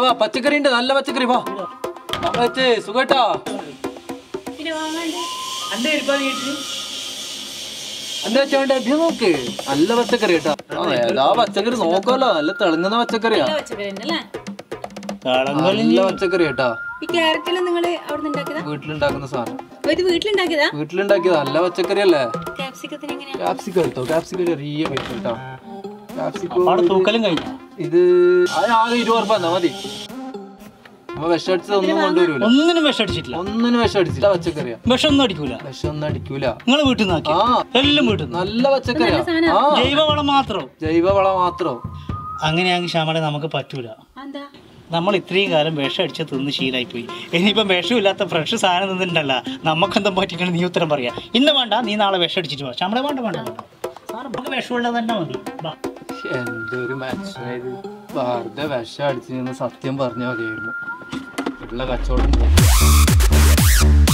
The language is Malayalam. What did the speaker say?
വാ പച്ചക്കറി ഉണ്ട് നല്ല പച്ചക്കറി വാ വെച്ച് സുഖട്ടാ പിന്നെ വാങ്ങാണ്ട് അന്റെ ഇരിപ്പാ വീട്ടില് എന്താ വെച്ചാണ്ട് നോക്ക് നല്ല പച്ചക്കറി കേട്ടാ ആ ഏതാ പച്ചക്കറി നോക്കാലോ നല്ല തിളങ്ങുന്ന പച്ചക്കറിയാ നല്ല പച്ചക്കറി തന്നെ അല്ലേ നല്ല പച്ചക്കറി കേട്ടാ ഈ ക്യാരറ്റെല്ലാം നിങ്ങൾ അവിടെ നിന്ന് ഉണ്ടാക്കിയതാ വീട്ടിലുണ്ടാക്കുന്ന സാധനം അപ്പൊ ഇത് വീട്ടിലുണ്ടാക്കിയതാ വീട്ടിലുണ്ടാക്കിയത് നല്ല പച്ചക്കറി അല്ലേ ക്യാപ്സിക്കത്തിന് എങ്ങനെയാ ക്യാപ്സിക്കം എടുത്തോ ക്യാപ്സിക്കം ചെറിയ പൈസ കേട്ടാ ക്യാപ്സിക്കം അവിടെ തൂക്കലും കഴിഞ്ഞു ഇത് അത് ആകെ ഇരുപത് ഉറപ്പ് തന്നാ മതി നമ്മ വിഷം അടിച്ചത് ഒന്നും കൊണ്ടുവരൂല ഒന്നിനും വിഷം അടിച്ചിട്ടില്ല ഒന്നിനും വിഷം അടിച്ചില്ല പച്ചക്കറിയാ വിഷം ഒന്നും അടിക്കൂല വിഷം ഒന്നും അടിക്കൂല നിങ്ങൾ വീട്ടിൽ നിന്ന് ആക്കി ആ എല്ലാം വീട്ടിൽ നിന്ന് നല്ല പച്ചക്കറിയാ ആ ജൈവവളം മാത്രം ജൈവവളം മാത്രം അങ്ങനെയാണെങ്കിൽ ശ്യാമളെ നമുക്ക് പറ്റൂല എന്താ നമ്മൾ ഇത്രയും കാലം വിഷം അടിച്ച് തിന്ന് ശീലായി പോയി ഇനിയിപ്പം വിഷമില്ലാത്ത ഫ്രഷ് സാധനം തിന്നിട്ടുണ്ടല്ല നമുക്കെന്താ പറ്റിക്കണം നീ ഉത്തരം പറയാ ഇന്ന് വേണ്ട നീ നാളെ വിഷം അടിച്ചിട്ട് പോ ശ്യാമളെ വേണ്ട വേണ്ട വേണ്ട സാറ് നമുക്ക് വിഷമുള്ളത് തന്നെ മതി ബാ. എന്തൊരു മനുഷ്യനായത് വെറുതെ വിഷം അടിച്ചു നിന്ന് സത്യം പറഞ്ഞാൽ മതിയായിരുന്നു ഉള്ള കച്ചവടം പോയി.